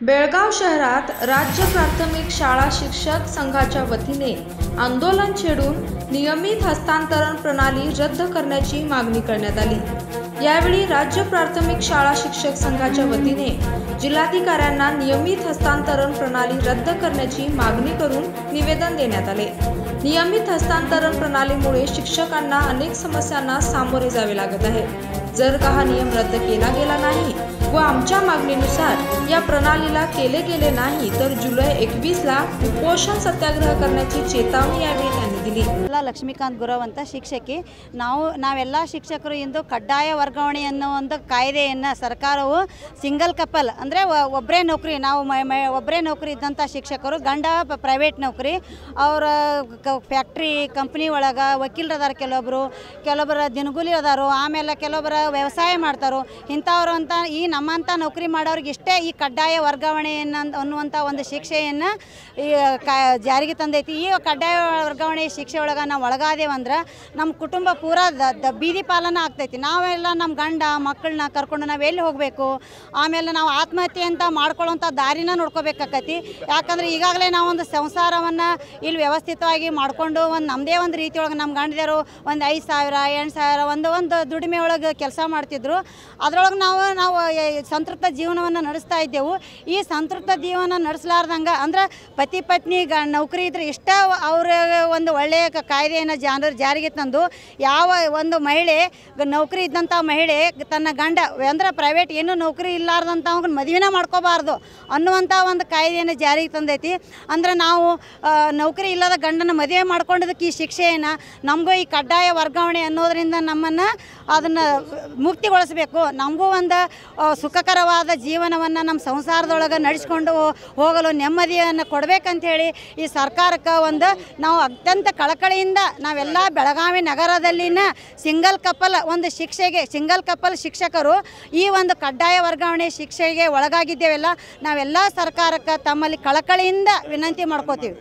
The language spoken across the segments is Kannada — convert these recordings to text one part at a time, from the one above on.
बेळगाव शहरात राज्य प्राथमिक शाळा शिक्षक संघाच्या वतीने आंदोलन छेडून नियमित हस्तांतरण प्रणाली रद्द करण्याची मागणी करण्यात आली यावेळी राज्य प्राथमिक शाळा शिक्षक संघाच्या वतीने जिल्हाधिकाऱ्यांना नियमित हस्तांतरण प्रणाली रद्द करण्याची मागणी करून निवेदन देण्यात आले नियमित हस्तांतरण प्रणालीमुळे शिक्षकांना अनेक समस्यांना सामोरे जावे लागत आहे जर का हा नियम रद्द केला गेला नाही व आमच्या मागणीनुसार या प्रणालीला केले गेले नाही तर जुलै एकवीसला उपोषण सत्याग्रह करण्याची चेतावणी यावेळी त्यांनी दिली ಎಲ್ಲ ಲಕ್ಷ್ಮೀಕಾಂತ್ ಗುರವ್ ಅಂತ ಶಿಕ್ಷಕಿ ನಾವು ನಾವೆಲ್ಲ ಶಿಕ್ಷಕರು ಇಂದು ಕಡ್ಡಾಯ ವರ್ಗಾವಣೆ ಅನ್ನೋ ಒಂದು ಕಾಯ್ದೆಯನ್ನು ಸರ್ಕಾರವು ಸಿಂಗಲ್ ಕಪಲ್ ಅಂದರೆ ಒಬ್ಬರೇ ನೌಕರಿ ನಾವು ಒಬ್ಬರೇ ನೌಕರಿ ಇದ್ದಂಥ ಶಿಕ್ಷಕರು ಗಂಡ ಪ್ರೈವೇಟ್ ನೌಕರಿ ಅವರ ಫ್ಯಾಕ್ಟ್ರಿ ಕಂಪ್ನಿ ಒಳಗೆ ವಕೀಲರದಾರ ಕೆಲವೊಬ್ಬರು ಕೆಲವೊಬ್ಬರ ದಿನಗೂಲಿ ಅದಾರು ಆಮೇಲೆ ಕೆಲವೊಬ್ಬರ ವ್ಯವಸಾಯ ಮಾಡ್ತಾರೋ ಇಂಥವ್ರು ಅಂತ ಈ ನಮ್ಮಂಥ ನೌಕರಿ ಮಾಡೋರಿಗೆ ಇಷ್ಟೇ ಈ ಕಡ್ಡಾಯ ವರ್ಗಾವಣೆಯನ್ನು ಅನ್ನುವಂಥ ಒಂದು ಶಿಕ್ಷೆಯನ್ನು ಈ ಕಾ ಜಾರಿಗೆ ತಂದೈತಿ ಈ ಕಡ್ಡಾಯ ವರ್ಗಾವಣೆ ಶಿಕ್ಷೆ ಒಳಗೆ ನಾವು ಒಳಗಾದೇವಂದ್ರೆ ನಮ್ಮ ಕುಟುಂಬ ಪೂರ ದ ದ ಬೀದಿ ಪಾಲನ ಆಗ್ತೈತಿ ನಾವೆಲ್ಲ ನಮ್ಮ ಗಂಡ ಮಕ್ಕಳನ್ನ ಕರ್ಕೊಂಡು ನಾವು ಎಲ್ಲಿ ಹೋಗಬೇಕು ಆಮೇಲೆ ನಾವು ಆತ್ಮಹತ್ಯೆ ಅಂತ ಮಾಡ್ಕೊಳ್ಳೋಂಥ ದಾರಿನ ನೋಡ್ಕೋಬೇಕಾಕತಿ ಯಾಕಂದ್ರೆ ಈಗಾಗಲೇ ನಾವೊಂದು ಸಂಸಾರವನ್ನು ಇಲ್ಲಿ ವ್ಯವಸ್ಥಿತವಾಗಿ ಮಾಡಿಕೊಂಡು ಒಂದು ನಮ್ಮದೇ ಒಂದು ರೀತಿ ಒಳಗೆ ನಮ್ಮ ಗಂಡದಿರು ಒಂದು ಐದು ಸಾವಿರ ಎಂಟು ಸಾವಿರ ಒಂದು ಒಂದು ದುಡಿಮೆ ಒಳಗೆ ಕೆಲಸ ಮಾಡ್ತಿದ್ರು ಅದರೊಳಗೆ ನಾವು ನಾವು ಎ- ಸಂತೃಪ್ತ ಜೀವನವನ್ನು ನಡೆಸ್ತಾ ಇದ್ದೆವು ಈ ಸಂತೃಪ್ತ ಜೀವನ ನಡೆಸಲಾರ್ದಂಗೆ ಅಂದ್ರೆ ಪತಿ ಪತ್ನಿ ಗ ನೌಕರಿ ಇದ್ರೆ ಇಷ್ಟ ಅವ್ರ ಒಂದು ಒಳ್ಳೆಯ ಕ- ಕಾಯ್ದೆಯನ್ನು ಜಾನ ಜಾರಿಗೆ ತಂದು ಯಾವ ಒಂದು ಮಹಿಳೆ ಗ- ನೌಕರಿ ಇದ್ದಂಥ ಮಹಿಳೆ ತನ್ನ ಗಂಡ ಅಂದ್ರೆ ಪ್ರೈವೇಟ್ ಏನೂ ನೌಕರಿ ಇಲ್ಲಾರ್ದಂಥ ಮದುವೆನ ಮಾಡ್ಕೋಬಾರ್ದು ಅನ್ನುವಂಥ ಒಂದು ಕಾಯ್ದೆಯನ್ನು ಜಾರಿಗೆ ತಂದೈತಿ ಅಂದ್ರೆ ನಾವು ಆ, ನೌಕರಿ ಇಲ್ಲದ ಗಂಡನ ಮದುವೆ ಮಾಡ್ಕೊಂಡಿದ್ದಕ್ಕೆ ಈ ಶಿಕ್ಷೆಯನ್ನು ನಮಗೂ ಈ ಕಡ್ಡಾಯ ವರ್ಗಾವಣೆ ಅನ್ನೋದರಿಂದ ನಮ್ಮನ್ನು ಅದನ್ನು ಮುಕ್ತಿಗೊಳಿಸಬೇಕು ನಮಗೂ ಒಂದು ಆ, ಸುಖಕರವಾದ ಜೀವನವನ್ನು ನಮ್ಮ ಸಂಸಾರದೊಳಗೆ ನಡೆಸ್ಕೊಂಡು ಹೋಗಲು ನೆಮ್ಮದಿಯನ್ನು ಕೊಡಬೇಕಂಥೇಳಿ ಈ ಸರ್ಕಾರಕ್ಕೆ ಒಂದು ನಾವು ಅತ್ಯಂತ ಕಳಕಳಿಯಿಂದ ನಾವೆಲ್ಲ ಬೆಳಗಾವಿ ನಗರದಲ್ಲಿನ ಸಿಂಗಲ್ ಕಪಲ್ ಒಂದು ಶಿಕ್ಷೆಗೆ ಸಿಂಗಲ್ ಕಪಲ್ ಶಿಕ್ಷಕರು ಈ ಒಂದು ಕಡ್ಡಾಯ ವರ್ಗಾವಣೆ ಶಿಕ್ಷೆಗೆ ಒಳಗಾಗಿದ್ದೇವೆಲ್ಲ ನಾವೆಲ್ಲ ಸರ್ಕಾರಕ್ಕೆ ತಮ್ಮಲ್ಲಿ ಕಳಕಳಿಯಿಂದ ವಿನಂತಿ ಮಾಡ್ಕೋತೀವಿ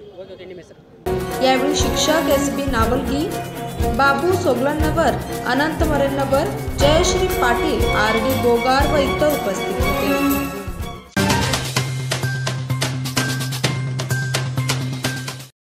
यावेळी शिक्षक S B Navalgi Babu Sogalanavar Anant Marenavar Jayashree Patil R D Bogar व इतर उपस्थित होते